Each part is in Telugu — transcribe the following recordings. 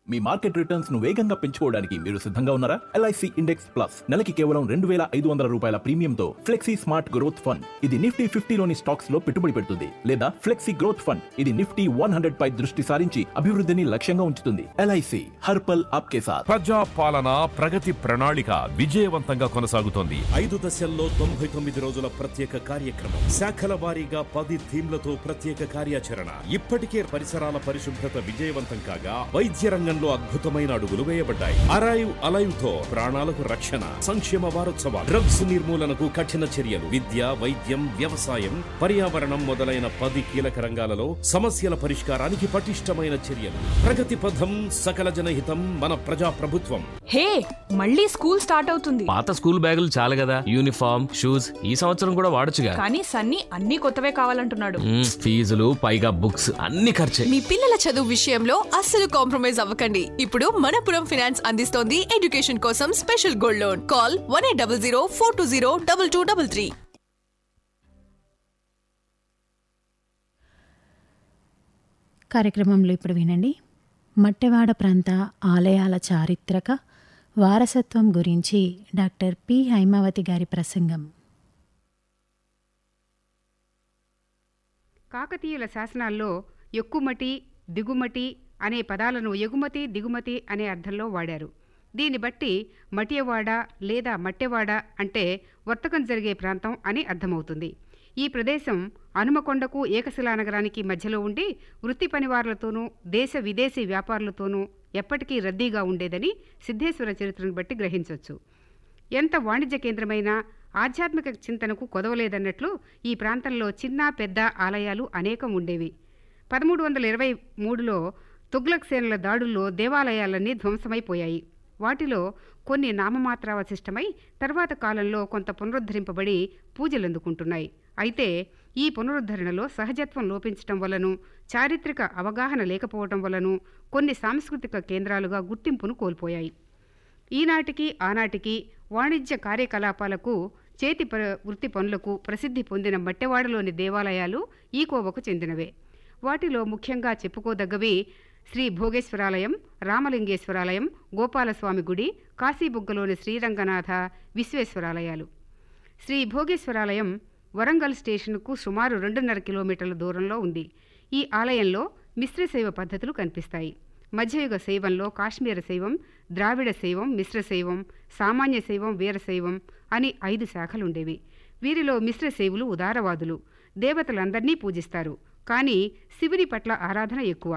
మీ మార్కెట్ రిటర్న్స్ ను వేగంగా పెంచుకోవడానికి మీరు సిద్ధంగా ఉన్నారా ఎల్ఐసి ఇండెక్స్ ప్లస్ నెలకి కేవలం రెండు వేల ఐదు వందల రూపాయల ప్రీమియంతో ఫ్లెక్సీ స్మార్ట్ గ్రోత్ ఫండ్ ఇది నిఫ్టీ ఫిఫ్టీలోని స్టాక్స్ లో పెట్టుబడి పెడుతుంది లేదా ఫ్లెక్సీ గ్రోత్ ఫండ్ ఇది నిఫ్టీ వన్ హండ్రెడ్ పై దృష్టి సారించి అభివృద్ధిని లక్ష్యంగా ఉంచుతుంది ఎల్ఐసి హర్పల్ ఆప్కే సాథ్ ప్రజా పాలన ప్రగతి ప్రణాళిక విజయవంతంగా కొనసాగుతోంది ఐదు దశల్లో తొంభై తొమ్మిది రోజుల ప్రత్యేక కార్యక్రమం శాఖల వారీగా పది థీమ్లతో ప్రత్యేక కార్యాచరణ ఇప్పటికే పరిసరాల పరిశుభ్రత విజయవంతం కాగా వైద్య రంగంలో అద్భుతమైన అడుగులు వేయబడ్డాయి అరైవ్ అలైవ్ తో ప్రాణాలకు రక్షణ సంక్షేమ వారోత్సవాలు డ్రగ్స్ నిర్మూలనకు కఠిన చర్యలు విద్య వైద్యం వ్యవసాయం పర్యావరణం మొదలైన పది కీలక రంగాలలో సమస్యల పరిష్కారానికి పటిష్టమైన చర్యలు ప్రగతి పథం సకల జనహితం మన ప్రజా ప్రభుత్వం హే మళ్ళీ స్కూల్ స్టార్ట్ అవుతుంది పాత స్కూల్ బ్యాగులు చాలు కదా యూనిఫామ్ షూస్ ఈ సంవత్సరం కూడా వాడొచ్చుగా కానీ సన్నీ అన్ని కొత్తవే కావాలంటున్నాడు మ్మ్, ఫీజులు పైగా బుక్స్ అన్ని ఖర్చే మీ పిల్లల చదువు విషయంలో అస్సలు కాంప్రమైజ్ అవ్వకండి ఇప్పుడు మనపురం ఫినాన్స్ అందిస్తోంది ఎడ్యుకేషన్ కోసం special gold loan call one eight double zero four two zero double two double three కార్యక్రమంలో ఇప్పుడు వినండి మట్టెవాడ ప్రాంత ఆలయాల చారిత్రక వారసత్వం గురించి డాక్టర్ పి హైమావతి గారి ప్రసంగం కాకతీయుల శాసనాల్లో ఎక్కుమటి దిగుమటి అనే పదాలను ఎగుమతి దిగుమతి అనే అర్థంలో వాడారు దీన్ని బట్టి మటియవాడ లేదా మట్టెవాడ అంటే వర్తకం జరిగే ప్రాంతం అని అర్థమవుతుంది ఈ ప్రదేశం హనుమకొండకు ఏకశిలా నగరానికి మధ్యలో ఉండి వృత్తి పనివారులతోనూ దేశ విదేశీ వ్యాపారులతోనూ ఎప్పటికీ రద్దీగా ఉండేదని సిద్ధేశ్వర చరిత్రను బట్టి గ్రహించవచ్చు ఎంత వాణిజ్య కేంద్రమైనా ఆధ్యాత్మిక చింతనకు కొదవలేదన్నట్లు ఈ ప్రాంతంలో చిన్న పెద్ద ఆలయాలు అనేకం ఉండేవి పదమూడు వందల ఇరవై మూడులో తుగ్లక్ సేనల దాడుల్లో దేవాలయాలన్నీ ధ్వంసమైపోయాయి వాటిలో కొన్ని నామమాత్రావశిష్టమై తర్వాత కాలంలో కొంత పునరుద్ధరింపబడి పూజలందుకుంటున్నాయి అయితే ఈ పునరుద్ధరణలో సహజత్వం లోపించటం వలన చారిత్రక అవగాహన లేకపోవటం వలన కొన్ని సాంస్కృతిక కేంద్రాలుగా గుర్తింపును కోల్పోయాయి ఈనాటికి ఆనాటికి వాణిజ్య కార్యకలాపాలకు చేతి ప వృత్తి పనులకు ప్రసిద్ధి పొందిన మట్టెవాడలోని దేవాలయాలు ఈ కోవకు చెందినవే వాటిలో ముఖ్యంగా చెప్పుకోదగ్గవి శ్రీ భోగేశ్వరాలయం రామలింగేశ్వరాలయం గోపాలస్వామి గుడి కాశీబుగ్గలోని శ్రీరంగనాథ విశ్వేశ్వరాలయాలు శ్రీ భోగేశ్వరాలయం వరంగల్ స్టేషన్కు సుమారు రెండున్నర కిలోమీటర్ల దూరంలో ఉంది ఈ ఆలయంలో మిశ్ర శైవ పద్ధతులు కనిపిస్తాయి మధ్యయుగ శైవంలో కాశ్మీర శైవం ద్రావిడ శైవం మిశ్ర శైవం సామాన్య శైవం వీరశైవం అని ఐదు శాఖలుండేవి వీరిలో మిశ్ర శైవులు ఉదారవాదులు దేవతలందరినీ పూజిస్తారు కానీ శివుని పట్ల ఆరాధన ఎక్కువ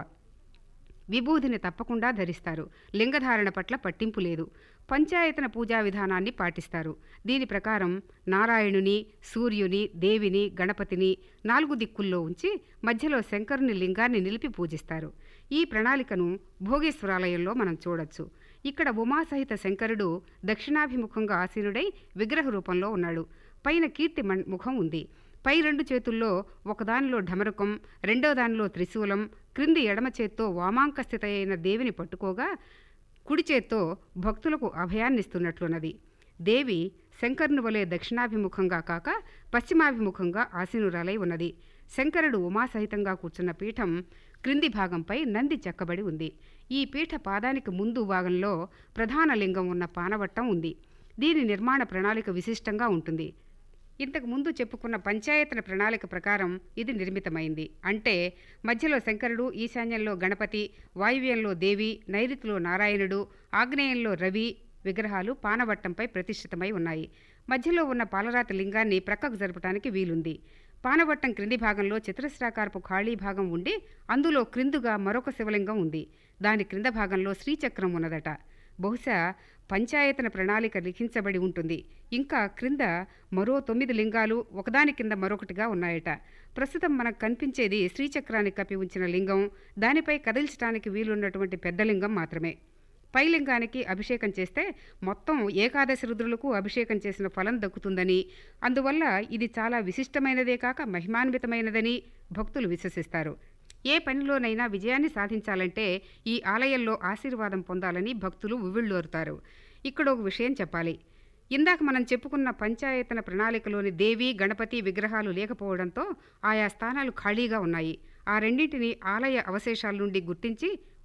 విభూతిని తప్పకుండా ధరిస్తారు లింగధారణ పట్ల పట్టింపు లేదు పంచాయతన పూజా విధానాన్ని పాటిస్తారు దీని ప్రకారం నారాయణుని సూర్యుని దేవిని గణపతిని నాలుగు దిక్కుల్లో ఉంచి మధ్యలో శంకరుని లింగాన్ని నిలిపి పూజిస్తారు ఈ ప్రణాళికను భోగేశ్వరాలయంలో మనం చూడొచ్చు ఇక్కడ ఉమాసహిత శంకరుడు దక్షిణాభిముఖంగా ఆసీనుడై విగ్రహ రూపంలో ఉన్నాడు పైన కీర్తి మన్- ముఖం ఉంది పై రెండు చేతుల్లో ఒకదానిలో ఢమరుకం రెండో దానిలో త్రిశూలం క్రింది ఎడమ చేత్తో వామాంకస్థిత అయిన దేవిని పట్టుకోగా కుడి చేత్తో భక్తులకు అభయాన్నిస్తున్నట్లున్నది దేవి శంకరుని వలె దక్షిణాభిముఖంగా కాక పశ్చిమాభిముఖంగా ఆసీనురాలై ఉన్నది శంకరుడు ఉమాసహితంగా కూర్చున్న పీఠం క్రింది భాగంపై నంది చెక్కబడి ఉంది ఈ పీఠ పాదానికి ముందు భాగంలో ప్రధాన లింగం ఉన్న పానవట్టం ఉంది దీని నిర్మాణ ప్రణాళిక విశిష్టంగా ఉంటుంది ఇంతకు ముందు చెప్పుకున్న పంచాయతన ప్రణాళిక ప్రకారం ఇది నిర్మితమైంది అంటే మధ్యలో శంకరుడు ఈశాన్యంలో గణపతి వాయువ్యంలో దేవి నైరుతిలో నారాయణుడు ఆగ్నేయంలో రవి విగ్రహాలు పానవట్టంపై ప్రతిష్ఠితమై ఉన్నాయి మధ్యలో ఉన్న పాలరాతి లింగాన్ని ప్రక్కకు జరపడానికి వీలుంది పానవట్టం క్రింది భాగంలో చతురస్రాకారపు ఖాళీ భాగం ఉండి అందులో క్రిందుగా మరొక శివలింగం ఉంది దాని క్రింద భాగంలో శ్రీచక్రం ఉన్నదట బహుశా పంచాయతన ప్రణాళిక లిఖించబడి ఉంటుంది ఇంకా క్రింద మరో తొమ్మిది లింగాలు ఒకదాని కింద మరొకటిగా ఉన్నాయట ప్రస్తుతం మనకు కనిపించేది శ్రీచక్రాన్ని కప్పి ఉంచిన లింగం దానిపై కదిల్చడానికి వీలున్నటువంటి పెద్ద లింగం మాత్రమే పై లింగానికి అభిషేకం చేస్తే మొత్తం ఏకాదశి రుద్రులకు అభిషేకం చేసిన ఫలం దక్కుతుందని అందువల్ల ఇది చాలా విశిష్టమైనదే కాక మహిమాన్వితమైనదని భక్తులు విశ్వసిస్తారు ఏ పనిలోనైనా విజయాన్ని సాధించాలంటే ఈ ఆలయంలో ఆశీర్వాదం పొందాలని భక్తులు ఉవ్విళ్ళూరుతారు ఇక్కడ ఒక విషయం చెప్పాలి ఇందాక మనం చెప్పుకున్న పంచాయతన ప్రణాళికలోని దేవి గణపతి విగ్రహాలు లేకపోవడంతో ఆయా స్థానాలు ఖాళీగా ఉన్నాయి ఆ రెండింటిని ఆలయ అవశేషాల నుండి గుర్తించి